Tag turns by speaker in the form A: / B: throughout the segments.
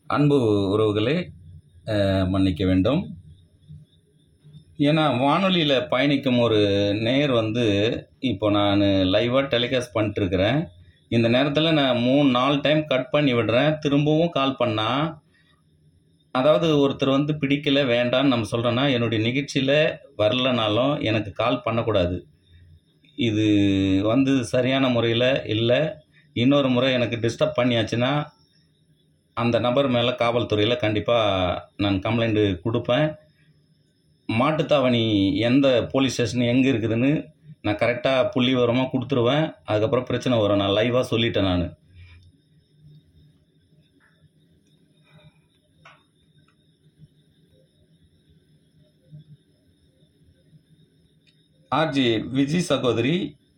A: அன்பு உறவுகளே அஹ், மன்னிக்க வேண்டும் ஏன்னா வானொலியில் பயணிக்கும் ஒரு நேயர் வந்து இப்போ நான் லைவாக டெலிகாஸ்ட் பண்ணிட்டுருக்கிறேன் இந்த நேரத்தில் நான் மூணு நாலு டைம் கட் பண்ணி விடுறேன் திரும்பவும் கால் பண்ணால் அதாவது ஒருத்தர் வந்து பிடிக்கல வேண்டான்னு நம்ம சொல்கிறோன்னா என்னுடைய நிகழ்ச்சியில் வரலனாலும் எனக்கு கால் பண்ணக்கூடாது இது வந்து சரியான முறையில் இல்லை இன்னொரு முறை எனக்கு டிஸ்டர்ப் பண்ணியாச்சுன்னா அந்த நபர் மேலே காவல்துறையில் கண்டிப்பாக நான் கம்ப்ளைண்ட்டு கொடுப்பேன் மாட்டுத்தாவணி எந்த போலீஸ் ஸ்டேஷன் எங்கே இருக்குதுன்னு நான் கரெக்டாக புள்ளி விவரமாக கொடுத்துருவேன் அதுக்கப்புறம் பிரச்சனை வரும் நான் லைவாக சொல்லிட்டேன் நான் ஆர்ஜி விஜய் சகோதரி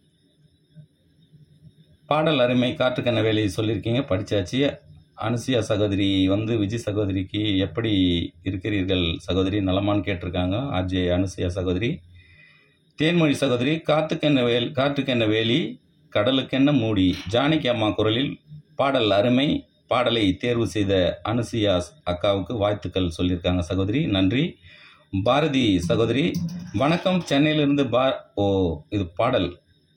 A: பாடல் அருமை காற்றுக்கண்ண வேலையை சொல்லியிருக்கீங்க படித்தாச்சு அனுசியா சகோதரி வந்து விஜய் சகோதரிக்கு எப்படி இருக்கிறீர்கள் சகோதரி நலமான்னு கேட்டிருக்காங்க ஆர்ஜே அனுசியா சகோதரி தேன்மொழி சகோதரி காத்துக்கென்ன வேல் காற்றுக்கென்ன வேலி கடலுக்கென்ன மூடி ஜானகி அம்மா குரலில் பாடல் அருமை பாடலை தேர்வு செய்த அனுசியா அக்காவுக்கு வாழ்த்துக்கள் சொல்லியிருக்காங்க சகோதரி நன்றி பாரதி சகோதரி வணக்கம் சென்னையிலிருந்து பா ஓ இது பாடல்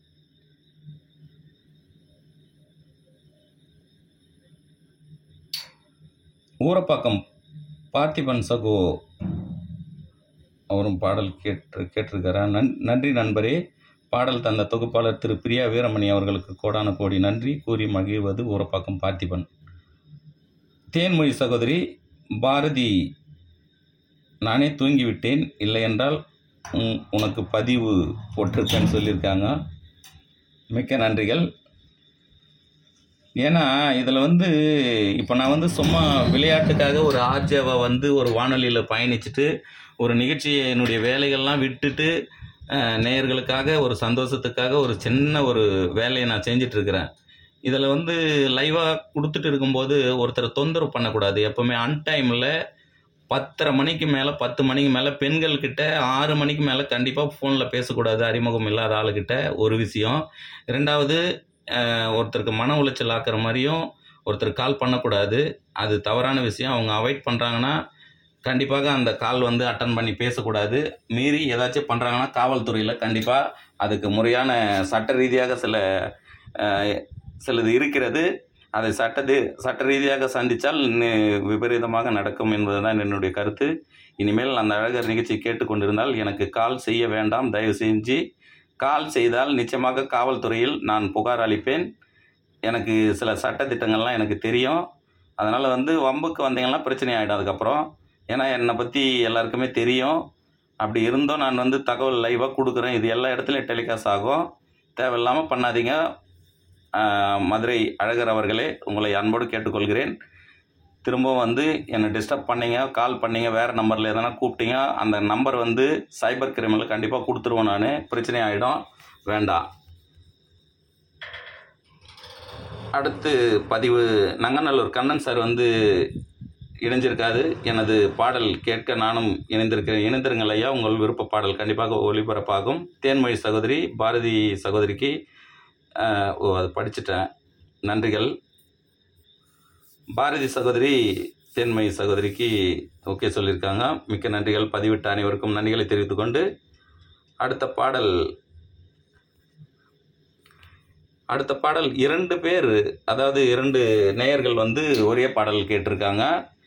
A: ஊரப்பாக்கம் பார்த்திபன் சகோ அவரும் பாடல் கேட்டு கேட்டிருக்காரா நன் நன்றி நண்பரே பாடல் தந்த தொகுப்பாளர் திரு பிரியா வீரமணி அவர்களுக்கு கோடான கோடி நன்றி கூறி மகிழ்வது ஊரப்பாக்கம் பார்த்திபன் தேன்மொழி சகோதரி பாரதி நானே தூங்கிவிட்டேன் இல்லை என்றால் உன்- உனக்கு பதிவு போட்டிருக்கேன்னு சொல்லியிருக்காங்க மிக்க நன்றிகள் ஏன்னா இதில் வந்து இப்போ நான் வந்து சும்மா விளையாட்டுக்காக ஒரு ஆர்ஜேவை வந்து ஒரு வானொலியில் பயணிச்சுட்டு ஒரு நிகழ்ச்சியை என்னுடைய வேலைகள்லாம் விட்டுட்டு அஹ், நேயர்களுக்காக ஒரு சந்தோஷத்துக்காக ஒரு சின்ன ஒரு வேலையை நான் செஞ்சிட்ருக்கிறேன் இதில் வந்து லைவாக கொடுத்துட்டு இருக்கும்போது ஒருத்தரை தொந்தரவு பண்ணக்கூடாது எப்போவுமே அன்டைமில் பத்தரை மணிக்கு மேலே பத்து மணிக்கு மேலே பெண்கள்கிட்ட ஆறு மணிக்கு மேலே கண்டிப்பாக ஃபோனில் பேசக்கூடாது அறிமுகம் இல்லாத ஆளுகிட்ட ஒரு விஷயம் ரெண்டாவது அஹ், ஒருத்தருக்கு மன உளைச்சல் ஆக்குற மாதிரியும் ஒருத்தர் கால் பண்ணக்கூடாது அது தவறான விஷயம் அவங்க அவாய்ட் பண்ணுறாங்கன்னா கண்டிப்பாக அந்த கால் வந்து அட்டன் பண்ணி பேசக்கூடாது மீறி ஏதாச்சும் பண்ணுறாங்கன்னா காவல்துறையில் கண்டிப்பாக அதுக்கு முறையான சட்ட ரீதியாக சில அஹ், சிலது இருக்கிறது அதை சட்டது சட்ட ரீதியாக சந்தித்தால் விபரீதமாக நடக்கும் என்பதுதான் என்னுடைய கருத்து இனிமேல் அந்த அழகர் நிகழ்ச்சி கேட்டுக்கொண்டிருந்தால் எனக்கு கால் செய்ய வேண்டாம் தயவு செஞ்சு கால் செய்தால் நிச்சயமாக காவல்துறையில் நான் புகார் அளிப்பேன் எனக்கு சில சட்டத்திட்டங்கள்லாம் எனக்கு தெரியும் அதனால் வந்து வம்புக்கு வந்தீங்கன்னா பிரச்சனை ஆகிடும் அதுக்கப்புறம் ஏன்னா என்னை பற்றி எல்லாருக்குமே தெரியும் அப்படி இருந்தும் நான் வந்து தகவல் லைவாக கொடுக்குறேன் இது எல்லா இடத்துலையும் டெலிகாஸ்ட் ஆகும் தேவையில்லாமல் பண்ணாதீங்க ஆஹ், மதுரை அழகர் அவர்களே உங்களை அன்போடு கேட்டுக்கொள்கிறேன் திரும்பவும் வந்து என்னை டிஸ்டர்ப் பண்ணீங்க கால் பண்ணீங்க வேறு நம்பரில் எதனா கூப்பிட்டீங்க அந்த நம்பர் வந்து சைபர் கிரிமினல் கண்டிப்பாக கொடுத்துருவோம் நான் பிரச்சனை ஆகிடும் வேண்டாம் அடுத்து பதிவு நங்கநல்லூர் கண்ணன் சார் வந்து இணைஞ்சிருக்காது எனது பாடல் கேட்க நானும் இணைந்திருக்கிறேன் இணைந்திருங்கள் ஐயா உங்கள் விருப்ப பாடல் கண்டிப்பாக ஒளிபரப்பாகும் தேன்மொழி சகோதரி பாரதி சகோதரிக்கு ஆஹ், ஓ அது படிச்சிட்டேன் நன்றிகள் பாரதி சகோதரி தேன்மொழி சகோதரிக்கு ஓகே சொல்லியிருக்காங்க மிக்க நன்றிகள் பதிவிட்ட அனைவருக்கும் நன்றிகளை தெரிவித்துக் கொண்டு அடுத்த பாடல் அடுத்த பாடல் இரண்டு பேர் அதாவது இரண்டு நேயர்கள் வந்து ஒரே பாடல் கேட்டிருக்காங்க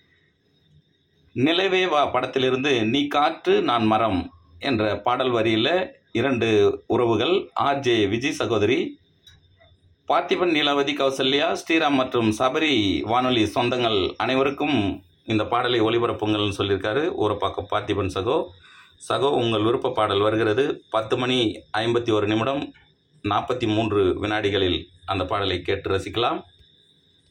A: நிலவே வா படத்திலிருந்து நீ காற்று நான் மரம் என்ற பாடல் வரியில் இரண்டு உறவுகள் ஆர்ஜே விஜய் சகோதரி பார்த்திபன் நீலாவதி கௌசல்யா ஸ்ரீராம் மற்றும் சபரி வானொலி சொந்தங்கள் அனைவருக்கும் இந்த பாடலை ஒளிபரப்புங்கள்னு சொல்லியிருக்காரு ஊரப்பாக்கம் பார்த்திபன் சகோ சகோ உங்கள் விருப்ப பாடல் வருகிறது பத்து மணி ஐம்பத்தி ஒரு நிமிடம் நாற்பத்தி மூன்று வினாடிகளில் அந்த பாடலை கேட்டு ரசிக்கலாம்